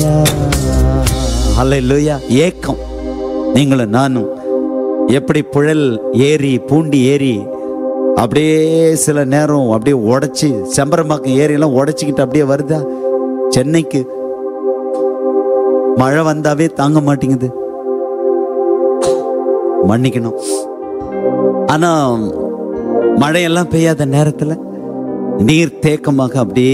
அல்லேலூயா ஏக்கம் நீங்களும் நானும் எப்படி புழல் ஏரி பூண்டி ஏரி அப்படியே சில நேரம் அப்படியே உடைச்சி செம்பரம்பாக்கம் ஏரியெல்லாம் உடைச்சிக்கிட்டு அப்படியே வருதா சென்னைக்கு மழை வந்தாவே தாங்க மாட்டேங்குது மன்னிக்கணும் ஆனா மழையெல்லாம் பெய்யாத நேரத்துல நீர் தேக்கமாக அப்படியே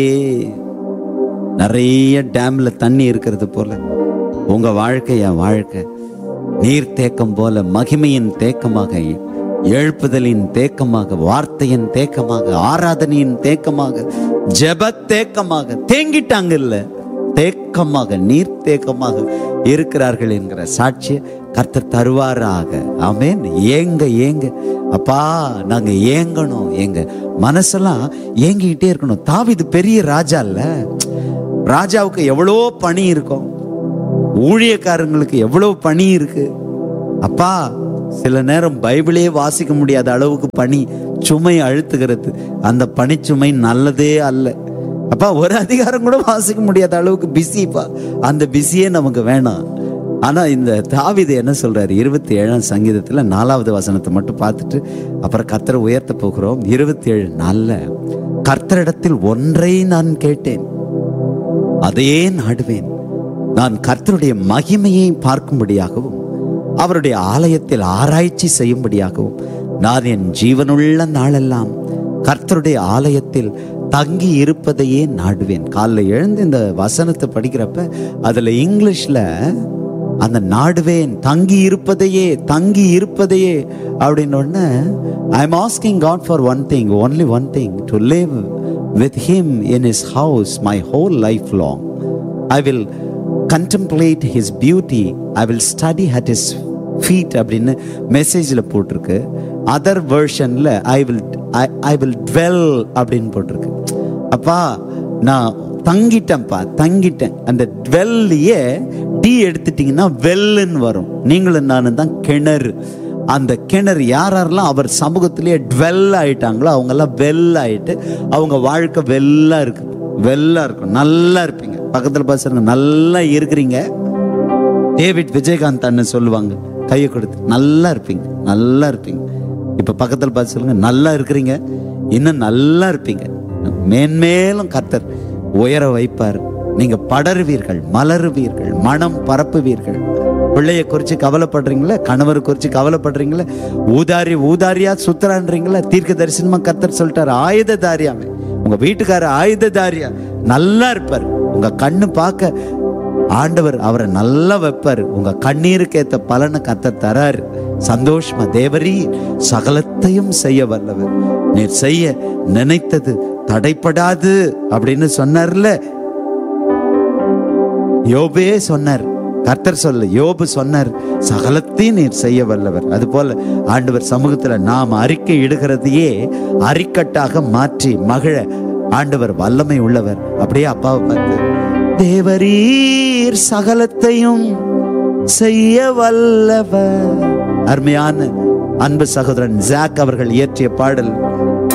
நிறைய டேம்ல தண்ணி இருக்கிறது போல உங்க வாழ்க்கை என் வாழ்க்கை நீர் தேக்கம் போல மகிமையின் தேக்கமாக எழுப்புதலின் தேக்கமாக வார்த்தையின் தேக்கமாக ஆராதனையின் தேக்கமாக ஜெப தேக்கமாக தேங்கிட்டாங்க இல்ல தேக்கமாக நீர் தேக்கமாக இருக்கிறார்கள் என்கிற சாட்சிய கர்த்தர் தருவாராக ஆமென் ஏங்க ஏங்க அப்பா நாங்க ஏங்கணும் எங்க மனசெல்லாம் ஏங்கிக்கிட்டே இருக்கணும் தாவிது பெரிய ராஜா இல்ல ராஜாவுக்கு எவ்வளோ பணி இருக்கும் ஊழியக்காரங்களுக்கு எவ்வளவு பணி இருக்கு அப்பா சில நேரம் பைபிளே வாசிக்க முடியாத அளவுக்கு பணி சுமை அழுத்துகிறது அந்த பணிச்சுமை நல்லதே அல்ல அப்பா ஒரு அதிகாரம் கூட வாசிக்க முடியாத அளவுக்கு பிஸிப்பா அந்த பிஸியே நமக்கு வேணாம் ஆனா இந்த தாவிது என்ன சொல்றாரு இருபத்தி ஏழாம் சங்கீதத்துல நாலாவது வசனத்தை மட்டும் பார்த்துட்டு அப்புறம் கர்த்தரை உயர்த்த போகிறோம் இருபத்தி ஏழு நாள்ல கர்த்தரிடத்தில் ஒன்றை நான் கேட்டேன் அதையே நாடுவேன் நான் கர்த்தருடைய மகிமையை பார்க்கும்படியாகவும் அவருடைய ஆலயத்தில் ஆராய்ச்சி செய்யும்படியாகவும் நான் என் ஜீவனுள்ள நாளெல்லாம் கர்த்தருடைய ஆலயத்தில் தங்கி இருப்பதையே நாடுவேன் காலைல எழுந்து இந்த வசனத்தை படிக்கிறப்ப அதுல இங்கிலீஷ்ல அந்த நாடுவேன் தங்கி இருப்பதையே தங்கி இருப்பதையே அப்படின்னு உடனே I am asking God for one thing only one thing to live with him in his house my whole life long I will contemplate his beauty I will study at his feet அப்படின்னு மெசேஜில் போட்டிருக்கு other வேர்ஷனில் I will I will dwell அப்படின்னு போட்டிருக்கு அப்பா நான் தங்கிட்டேன்ப்பா தங்கிட்டேன் அந்த டுவெல்லையே D எடுத்துட்டிங்கன்னா வெல்லுன்னு வரும் நீங்களும் நானும் தான் கிணறு அந்த கிணறு யார் யாரெல்லாம் அவர் சமூகத்திலேயே டுவெல் ஆயிட்டாங்களோ அவங்கெல்லாம் வெல் ஆயிட்டு அவங்க வாழ்க்கை வெல்லா இருக்கு வெல்லா இருக்கும் நல்லா இருப்பீங்க பக்கத்தில் பசங்க நல்லா இருக்கிறீங்க டேவிட் விஜயகாந்த் அண்ணன் சொல்லுவாங்க கையை கொடுத்து நல்லா இருப்பீங்க நல்லா இருப்பீங்க இப்ப பக்கத்தில் பார்த்து சொல்லுங்க நல்லா இருக்கிறீங்க இன்னும் நல்லா இருப்பீங்க மேன்மேலும் கர்த்தர் உயர வைப்பார் நீங்க படருவீர்கள் மலருவீர்கள் மனம் பரப்புவீர்கள் பிள்ளைய குறித்து கவலைப்படுறீங்களா கணவர் குறித்து கவலைப்படுறீங்களா ஊதாரி ஊதாரியா சுத்துறான்றீங்களா தீர்க்க தரிசனமா கர்த்தர் சொல்லிட்டாரு ஆயுததாரியாமே உங்க வீட்டுக்கார ஆயுததாரியா நல்லா இருப்பார் உங்க கண்ணு பார்க்க ஆண்டவர் அவரை நல்லா வைப்பார் உங்க கண்ணீருக்கு ஏத்த பலனை கத்த தராரு சந்தோஷமா தேவரீ சகலத்தையும் செய்ய வல்லவர் நீர் செய்ய நினைத்தது தடைப்படாது அப்படின்னு சொன்னார்ல யோபே சொன்னார் கர்த்தர் சொல்ல யோபு சொன்னார் சகலத்தையும் நீர் செய்ய வல்லவர் அது போல ஆண்டவர் சமூகத்துல நாம் அறிக்கை இடுகிறதையே அரிக்கட்டாக மாற்றி மகிழ ஆண்டவர் வல்லமை உள்ளவர் அப்படியே அப்பாவை பார்த்து தேவரீர் சகலத்தையும் செய்ய வல்லவர் அருமையான அன்பு சகோதரன் ஜாக் அவர்கள் இயற்றிய பாடல்